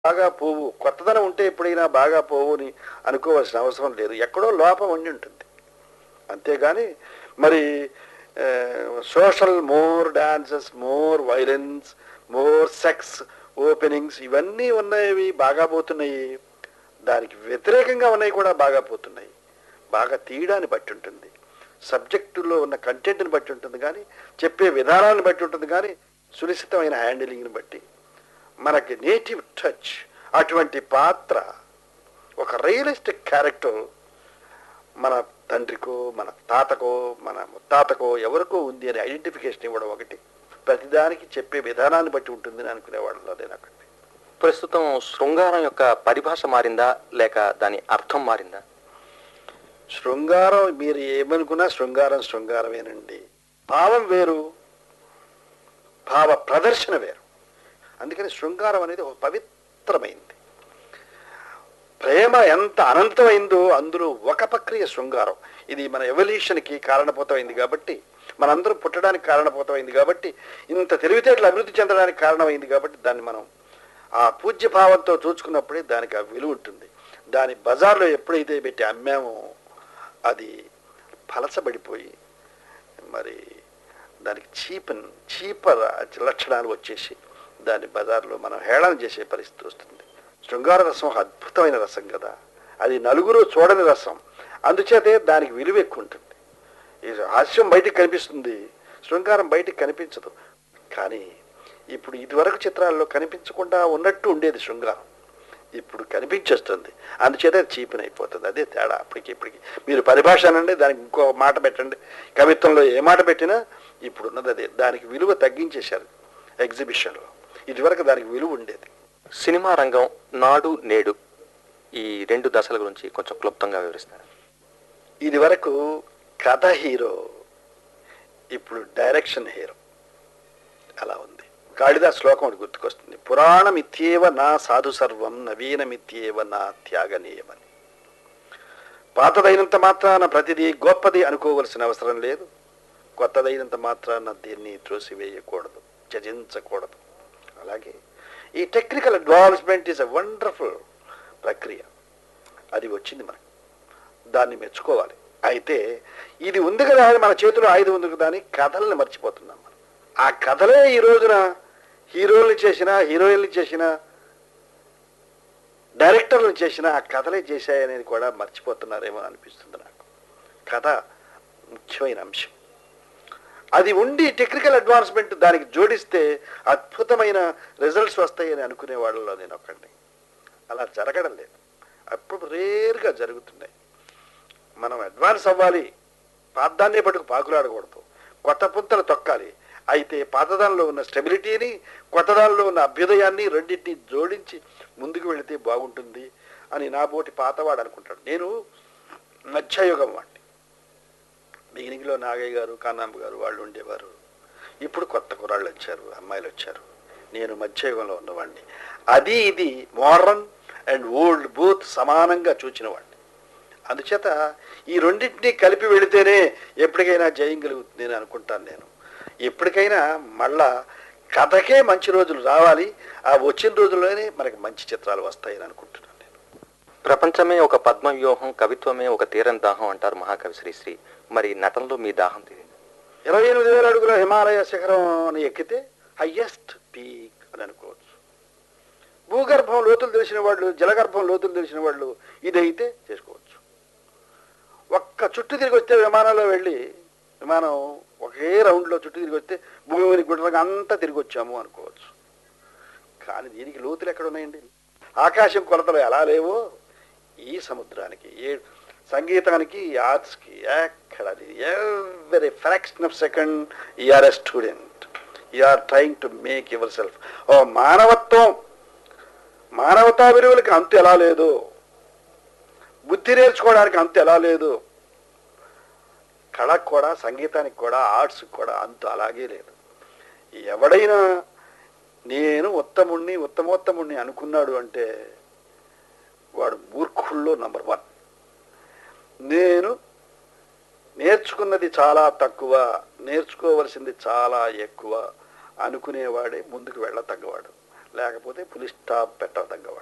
బాగా పోవు కొత్తదనం ఉంటే ఎప్పుడైనా బాగా పోవు అని అనుకోవాల్సిన అవసరం లేదు ఎక్కడో లోపం ఉండి ఉంటుంది అంతేగాని మరి social more dances more violence more sex openings ఇవన్నీ ఉన్నాయి బాగా పోతున్నాయి దానికి వ్యతిరేకంగా ఉన్నాయి కూడా బాగా పోతున్నాయి బాగా తీయడాన్ని బట్టి ఉంటుంది సబ్జెక్టులో ఉన్న కంటెంట్ని బట్టి ఉంటుంది కానీ చెప్పే విధానాన్ని బట్టి ఉంటుంది కానీ సునిశ్చితమైన హ్యాండిలింగ్ని బట్టి మనకి నేటివ్ టచ్ అటువంటి పాత్ర ఒక రియలిస్టిక్ క్యారెక్టర్ మన తండ్రికో మన తాతకో మన ముత్తాతకో ఎవరికో ఉంది అని ఐడెంటిఫికేషన్ ఇవ్వడం ఒకటి ప్రతిదానికి చెప్పే విధానాన్ని బట్టి ఉంటుందని అనుకునేవాళ్ళలో నేను ఒకటి ప్రస్తుతం శృంగారం యొక్క పరిభాష మారిందా లేక దాని అర్థం మారిందా శృంగారం మీరు ఏమనుకున్నా శృంగారం శృంగారమేనండి భావం వేరు భావ ప్రదర్శన వేరు అందుకని శృంగారం అనేది ఒక పవిత్రమైంది ప్రేమ ఎంత అనంతమైందో అందులో ఒక ప్రక్రియ శృంగారం ఇది మన ఎవల్యూషన్కి కారణభూతమైంది కాబట్టి మనందరం పుట్టడానికి కారణభూతమైంది కాబట్టి ఇంత తెలివితేటలు అభివృద్ధి చెందడానికి కారణమైంది కాబట్టి దాన్ని మనం ఆ పూజ్య భావంతో చూసుకున్నప్పుడే దానికి ఆ విలువ ఉంటుంది దాని బజార్లో ఎప్పుడైతే పెట్టి అమ్మామో అది పలచబడిపోయి మరి దానికి చీపన్ చీపర్ లక్షణాలు వచ్చేసి దాన్ని బజార్లో మనం హేళన చేసే పరిస్థితి వస్తుంది శృంగార రసం ఒక అద్భుతమైన రసం కదా అది నలుగురు చూడని రసం అందుచేతే దానికి విలువ ఎక్కువ ఉంటుంది ఈ హాస్యం బయటికి కనిపిస్తుంది శృంగారం బయటికి కనిపించదు కానీ ఇప్పుడు ఇదివరకు చిత్రాల్లో కనిపించకుండా ఉన్నట్టు ఉండేది శృంగారం ఇప్పుడు కనిపించేస్తుంది అందుచేత చీపన్ అయిపోతుంది అదే తేడా అప్పటికి ఇప్పటికి మీరు పరిభాష అనండి దానికి ఇంకో మాట పెట్టండి కవిత్వంలో ఏ మాట పెట్టినా ఇప్పుడు ఉన్నది అదే దానికి విలువ తగ్గించేశారు ఎగ్జిబిషన్లో ఇదివరకు దానికి విలువ ఉండేది సినిమా రంగం నాడు నేడు ఈ రెండు దశల గురించి కొంచెం క్లుప్తంగా వివరిస్తారు ఇది వరకు కథ హీరో ఇప్పుడు డైరెక్షన్ హీరో అలా ఉంది కాళిదాస్ శ్లోకం ఒకటి గుర్తుకొస్తుంది పురాణమిత్యేవ నా సాధు సర్వం నవీనమిత్యేవ నా త్యాగనీయమని పాతదైనంత మాత్రాన ప్రతిదీ గొప్పది అనుకోవలసిన అవసరం లేదు కొత్తదైనంత మాత్రాన దీన్ని త్రోసివేయకూడదు త్యజించకూడదు అలాగే ఈ technical advancement is a wonderful ప్రక్రియ అది వచ్చింది మనకు దాన్ని మెచ్చుకోవాలి అయితే ఇది ఉంది కదా అని మన చేతిలో ఆయుధం ఉంది కదా అని కథల్ని మర్చిపోతున్నాం మనం ఆ కథలే ఈ రోజున హీరోల్ని చేసిన హీరోయిన్లు చేసిన డైరెక్టర్లు చేసిన ఆ కథలే చేశాయనేది కూడా మర్చిపోతున్నారేమో అనిపిస్తుంది నాకు కథ ముఖ్యమైన అంశం అది ఉండి టెక్నికల్ అడ్వాన్స్మెంట్ దానికి జోడిస్తే అద్భుతమైన రిజల్ట్స్ వస్తాయని అనుకునే వాళ్ళలో నేను ఒకడిని అలా జరగడం లేదు అప్పుడు రేర్గా జరుగుతున్నాయి మనం అడ్వాన్స్ అవ్వాలి పాతదాన్నే పట్టుకు పాకులాడకూడదు కొత్త పుంతలు తొక్కాలి అయితే పాతదానిలో ఉన్న స్టెబిలిటీని కొత్తదానిలో ఉన్న అభ్యుదయాన్ని రెండింటిని జోడించి ముందుకు వెళితే బాగుంటుంది అని నా బోటి పాతవాడు అనుకుంటాడు నేను మధ్యయుగం వాడిని బిగినింగ్లో నాగయ్య గారు కానాంబ గారు వాళ్ళు ఉండేవారు ఇప్పుడు కొత్త కుర్రాళ్ళు వచ్చారు అమ్మాయిలు వచ్చారు నేను మధ్యయుగంలో ఉన్నవాడిని అది ఇది మోడర్న్ అండ్ ఓల్డ్ బూత్ సమానంగా చూచినవాడిని అందుచేత ఈ రెండింటినీ కలిపి వెళితేనే ఎప్పటికైనా జయం కలుగుతుంది నేను అనుకుంటాను నేను ఎప్పటికైనా మళ్ళా కథకే మంచి రోజులు రావాలి ఆ వచ్చిన రోజుల్లోనే మనకి మంచి చిత్రాలు వస్తాయని అనుకుంటున్నాను నేను ప్రపంచమే ఒక పద్మ వ్యూహం కవిత్వమే ఒక తీరని దాహం అంటారు మహాకవి శ్రీశ్రీ మరి నటనలో మీ దాహం తీరింది ఇరవై ఎనిమిది వేల అడుగుల హిమాలయ శిఖరం అని ఎక్కితే హయ్యెస్ట్ పీక్ అని అనుకోవచ్చు భూగర్భం లోతులు తెలిసిన వాళ్ళు జలగర్భం లోతులు తెలిసిన వాళ్ళు ఇదైతే చేసుకోవచ్చు ఒక్క చుట్టూ తిరిగి వస్తే విమానంలో వెళ్ళి విమానం ఒకే రౌండ్లో చుట్టూ తిరిగి వస్తే భూమిని గుడ్డగా అంతా తిరిగి వచ్చాము అనుకోవచ్చు కానీ దీనికి లోతులు ఎక్కడ ఉన్నాయండి ఆకాశం కొలతలు ఎలా లేవో ఈ సముద్రానికి ఏ సంగీతానికి ఈ ఆర్ట్స్కి ఎక్కడ every fraction of second you're a student you're trying to make yourself ఓ మానవత్వం మానవతా విలువలకి అంతు ఎలా లేదు బుద్ధి నేర్చుకోవడానికి అంతు ఎలా లేదు కళకు కూడా సంగీతానికి కూడా ఆర్ట్స్కి కూడా అంతు అలాగే లేదు ఎవడైనా నేను ఉత్తముణ్ణి ఉత్తమోత్తముణ్ణి అనుకున్నాడు అంటే వాడు మూర్ఖుల్లో నంబర్ వన్ నేను నేర్చుకున్నది చాలా తక్కువ నేర్చుకోవలసింది చాలా ఎక్కువ అనుకునేవాడే ముందుకు వెళ్ళ తగ్గవాడు లేకపోతే పులి స్టాప్ పెట్టదగ్గవాడు